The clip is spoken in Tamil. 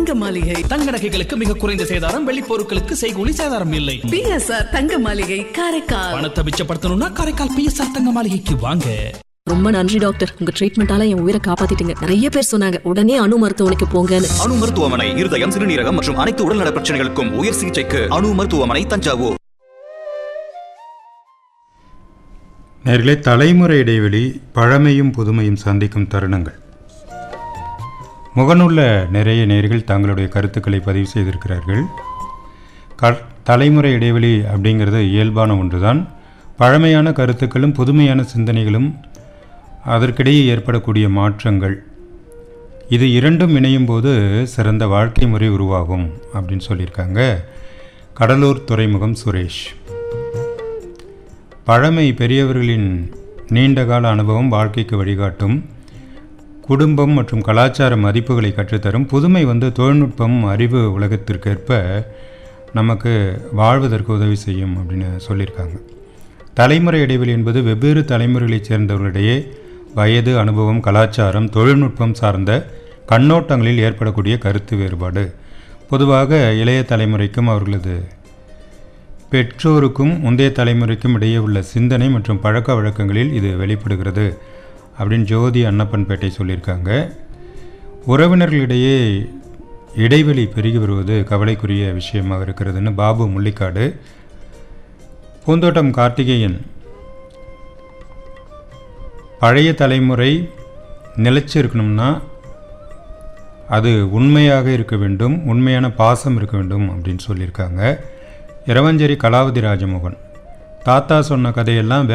தங்க மாளிகை தங்க நகைகளுக்கு மிக குறைந்த சேதாரம் வெள்ளி பொருட்களுக்கு செய்கூலி சேதாரம் இல்லை பிஎஸ்ஆர் தங்க மாளிகை காரைக்கால் பணத்தை மிச்சப்படுத்தணும்னா காரைக்கால் பிஎஸ்ஆர் தங்க மாளிகைக்கு வாங்க ரொம்ப நன்றி டாக்டர் உங்க ட்ரீட்மெண்டால என் உயிரை காப்பாத்திட்டீங்க நிறைய பேர் சொன்னாங்க உடனே அணு மருத்துவமனைக்கு போங்கன்னு அணு மருத்துவமனை இருதயம் சிறுநீரகம் மற்றும் அனைத்து உடல்நல பிரச்சனைகளுக்கும் உயர் சிகிச்சைக்கு அணு மருத்துவமனை தஞ்சாவூர் நேர்களே தலைமுறை இடைவெளி பழமையும் புதுமையும் சந்திக்கும் தருணங்கள் முகநூல்ல நிறைய நேர்கள் தங்களுடைய கருத்துக்களை பதிவு செய்திருக்கிறார்கள் க தலைமுறை இடைவெளி அப்படிங்கிறது இயல்பான ஒன்றுதான் பழமையான கருத்துக்களும் புதுமையான சிந்தனைகளும் அதற்கிடையே ஏற்படக்கூடிய மாற்றங்கள் இது இரண்டும் இணையும் போது சிறந்த வாழ்க்கை முறை உருவாகும் அப்படின்னு சொல்லியிருக்காங்க கடலூர் துறைமுகம் சுரேஷ் பழமை பெரியவர்களின் நீண்டகால அனுபவம் வாழ்க்கைக்கு வழிகாட்டும் குடும்பம் மற்றும் கலாச்சார மதிப்புகளை கற்றுத்தரும் புதுமை வந்து தொழில்நுட்பம் அறிவு உலகத்திற்கேற்ப நமக்கு வாழ்வதற்கு உதவி செய்யும் அப்படின்னு சொல்லியிருக்காங்க தலைமுறை இடைவெளி என்பது வெவ்வேறு தலைமுறைகளைச் சேர்ந்தவர்களிடையே வயது அனுபவம் கலாச்சாரம் தொழில்நுட்பம் சார்ந்த கண்ணோட்டங்களில் ஏற்படக்கூடிய கருத்து வேறுபாடு பொதுவாக இளைய தலைமுறைக்கும் அவர்களது பெற்றோருக்கும் முந்தைய தலைமுறைக்கும் இடையே உள்ள சிந்தனை மற்றும் பழக்க வழக்கங்களில் இது வெளிப்படுகிறது அப்படின்னு ஜோதி அன்னப்பன்பேட்டை சொல்லியிருக்காங்க உறவினர்களிடையே இடைவெளி பெருகி வருவது கவலைக்குரிய விஷயமாக இருக்கிறதுன்னு பாபு முள்ளிக்காடு பூந்தோட்டம் கார்த்திகேயன் பழைய தலைமுறை நிலைச்சு இருக்கணும்னா அது உண்மையாக இருக்க வேண்டும் உண்மையான பாசம் இருக்க வேண்டும் அப்படின்னு சொல்லியிருக்காங்க இரவஞ்சேரி கலாவதி ராஜமோகன் தாத்தா சொன்ன கதையெல்லாம் வே